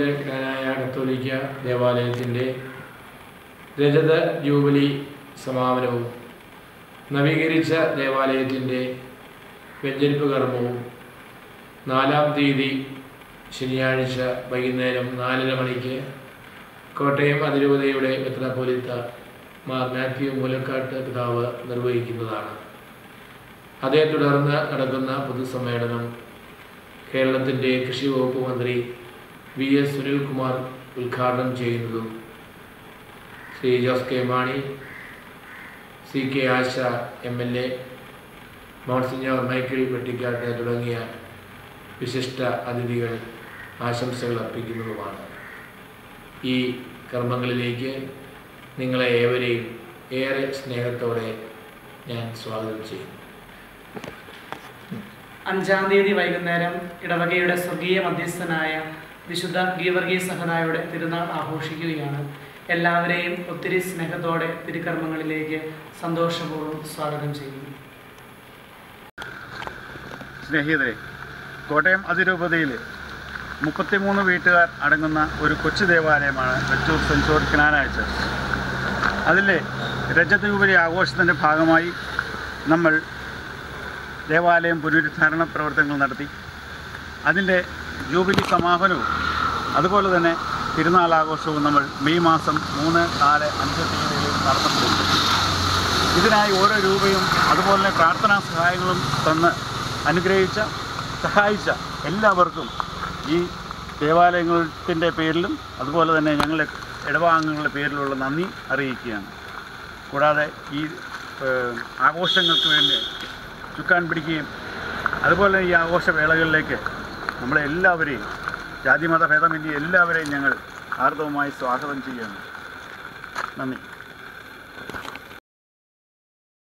സെൻസോറിൻ്റെ ജ്ഞാനായ കത്തോലിക്ക ദേവാലയത്തിൻ്റെ രജത ജൂബിലി സമാപനവും നവീകരിച്ച ദേവാലയത്തിൻ്റെ വെഞ്ചരിപ്പ് കർമ്മവും നാലാം തീയതി ശനിയാഴ്ച വൈകുന്നേരം നാലര മണിക്ക് കോട്ടയം അതിരൂപതയുടെ മെത്രാപ്പൊലിത്ത മാർ മാത്യു മൂലക്കാട്ട് പിതാവ് നിർവഹിക്കുന്നതാണ് അതേ തുടർന്ന് നടക്കുന്ന പൊതുസമ്മേളനം കേരളത്തിൻ്റെ കൃഷി വകുപ്പ് മന്ത്രി വി എസ് സുനിൽകുമാർ ഉദ്ഘാടനം ചെയ്യുന്നതും Shri Jose K Mani C K Asha M L A Monsignor Michael Vettikattu തുടങ്ങിയ വിശിഷ്ട അതിഥികൾ ആശംസകൾ അർപ്പിക്കുന്നതുമാണ് ഈ കർമ്മങ്ങളിലേക്ക് നിങ്ങളെ ഏവരെയും ഏറെ സ്നേഹത്തോടെ ഞാൻ സ്വാഗതം ചെയ്യുന്നു അഞ്ചാം തീയതി വൈകുന്നേരം ഇടവകയുടെ സ്വർഗീയ മധ്യസ്ഥനായ വിശുദ്ധ ഗീവർഗീ സഹനായുടെ തിരുനാൾ ആഘോഷിക്കുകയാണ് എല്ലാവരെയും ഒത്തിരി സ്നേഹത്തോടെ തിരുക്കർമ്മങ്ങളിലേക്ക് സന്തോഷപൂർവ്വം സ്വാഗതം ചെയ്യുന്നു സ്നേഹിതരെ കോട്ടയം അതിരൂപതയിൽ മുപ്പത്തിമൂന്ന് വീട്ടുകാർ അടങ്ങുന്ന ഒരു കൊച്ചു ദേവാലയമാണ് Vechoor saint George Knanaya church അതിലെ രജത ജൂബിലി ആഘോഷത്തിൻ്റെ ഭാഗമായി നമ്മൾ ദേവാലയം പുനരുദ്ധാരണ പ്രവർത്തനങ്ങൾ നടത്തി അതിൻ്റെ ജൂബിലി സമാപനവും അതുപോലെ തന്നെ തിരുനാൾ ആഘോഷവും നമ്മൾ മെയ് മാസം മൂന്ന് നാല് അഞ്ച് തീയതികളിൽ നടത്തുന്നുണ്ട് ഇതിനായി ഓരോ രൂപയും അതുപോലെ തന്നെ പ്രാർത്ഥനാ സഹായങ്ങളും തന്ന് അനുഗ്രഹിച്ച സഹായിച്ച എല്ലാവർക്കും ഈ ദേവാലയത്തിൻ്റെ പേരിലും അതുപോലെ തന്നെ ഞങ്ങളുടെ ഇടവാംഗങ്ങളുടെ പേരിലുള്ള നന്ദി അറിയിക്കുകയാണ് കൂടാതെ ഈ ഏഹ്, ആഘോഷങ്ങൾക്ക് വേണ്ടി ചുക്കാൻ പിടിക്കുകയും അതുപോലെ ഈ ആഘോഷവേളകളിലേക്ക് നമ്മളെ എല്ലാവരെയും ജാതിമത ഭേദമന്യേ എല്ലാവരെയും ഞങ്ങൾ ആർദവമായി സ്വാഗതം ചെയ്യുകയാണ് നന്ദി